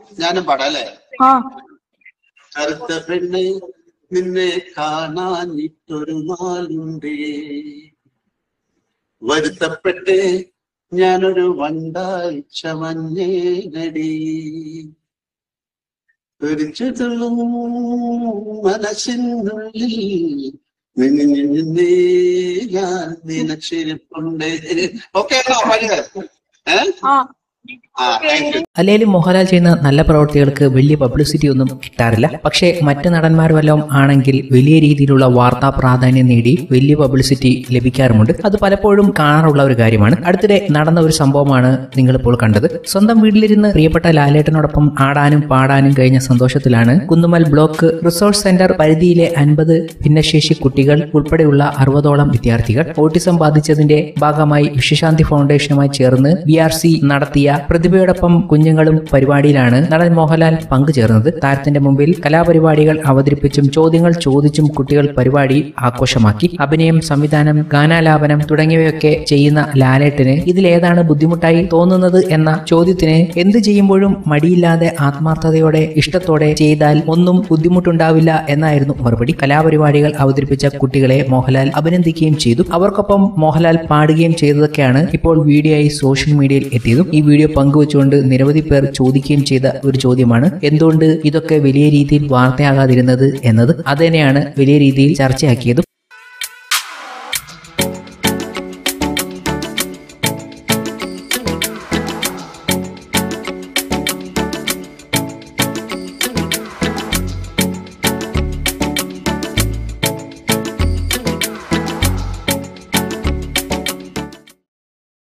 ഞാനും പാടാം അല്ലേ ആ കറുത്ത പെണ്ണ് നിന്നെ കാണാനിട്ടൊരു നാളുണ്ടേ വരുത്തപ്പെട്ട് ഞാനൊരു വണ്ടായി ചമഞ്ഞേനടി തുറിച്ചുതുള്ളും മനസ്സിനുള്ളിൽ നിന്നെ നിന്നെ ഞാൻ നിനച്ചിരിപ്പുണ്ട് ഓക്കെ ആണോ പാടുക ഏ ആ ആ താങ്ക് യു അല്ലെങ്കിലും മോഹൻലാൽ ചെയ്യുന്ന നല്ല പ്രവൃത്തികൾക്ക് വലിയ പബ്ലിസിറ്റി ഒന്നും കിട്ടാറില്ല പക്ഷേ മറ്റ് നടന്മാർ വല്ലതും ആണെങ്കിൽ വലിയ രീതിയിലുള്ള വാർത്താ പ്രാധാന്യം നേടി വലിയ പബ്ലിസിറ്റി ലഭിക്കാറുമുണ്ട് അത് പലപ്പോഴും കാണാറുള്ള ഒരു കാര്യമാണ് അടുത്തിടെ നടന്ന ഒരു സംഭവമാണ് നിങ്ങളിപ്പോൾ കണ്ടത് സ്വന്തം വീട്ടിലിരുന്ന് പ്രിയപ്പെട്ട ലാലേട്ടനോടൊപ്പം ആടാനും പാടാനും കഴിഞ്ഞ സന്തോഷത്തിലാണ് കുന്നുമൽ ബ്ലോക്ക് റിസോഴ്സ് സെന്റർ പരിധിയിലെ അൻപത് ഭിന്നശേഷി കുട്ടികൾ ഉൾപ്പെടെയുള്ള അറുപതോളം വിദ്യാർത്ഥികൾ ഓട്ടിസം ബാധിച്ചതിന്റെ ഭാഗമായി വിശ്വശാന്തി ഫൗണ്ടേഷനുമായി ചേർന്ന് ബി ആർ സി നടത്തിയ പ്രതിഭയോടൊപ്പം കുഞ്ഞുങ്ങളും പരിപാടിയിലാണ് നടൻ മോഹൻലാൽ പങ്കുചേർന്നത് താരത്തിന്റെ മുമ്പിൽ കലാപരിപാടികൾ അവതരിപ്പിച്ചും ചോദ്യങ്ങൾ ചോദിച്ചും കുട്ടികൾ പരിപാടി ആഘോഷമാക്കി അഭിനയം സംവിധാനം ഗാനാലാപനം തുടങ്ങിയവയൊക്കെ ചെയ്യുന്ന ലാലേട്ടന് ഇതിലേതാണ് ബുദ്ധിമുട്ടായി തോന്നുന്നത് എന്ന ചോദ്യത്തിന് എന്ത് ചെയ്യുമ്പോഴും മടിയില്ലാതെ ആത്മാർത്ഥതയോടെ ഇഷ്ടത്തോടെ ചെയ്താൽ ഒന്നും ബുദ്ധിമുട്ടുണ്ടാവില്ല എന്നായിരുന്നു മറുപടി കലാപരിപാടികൾ അവതരിപ്പിച്ച കുട്ടികളെ മോഹൻലാൽ അഭിനന്ദിക്കുകയും ചെയ്തു അവർക്കൊപ്പം മോഹൻലാൽ പാടുകയും ചെയ്തതൊക്കെയാണ് ഇപ്പോൾ വീഡിയോ ആയി സോഷ്യൽ മീഡിയയിൽ എത്തിയതും ഈ വീഡിയോ പങ്കുവച്ചുകൊണ്ട് നിരവധി പേർ ചോദിക്കുകയും ചെയ്ത ഒരു ചോദ്യമാണ് എന്തുകൊണ്ട് ഇതൊക്കെ വലിയ രീതിയിൽ വാർത്തയാകാതിരുന്നത് എന്നത് അത് തന്നെയാണ് വലിയ രീതിയിൽ ചർച്ചയാക്കിയതും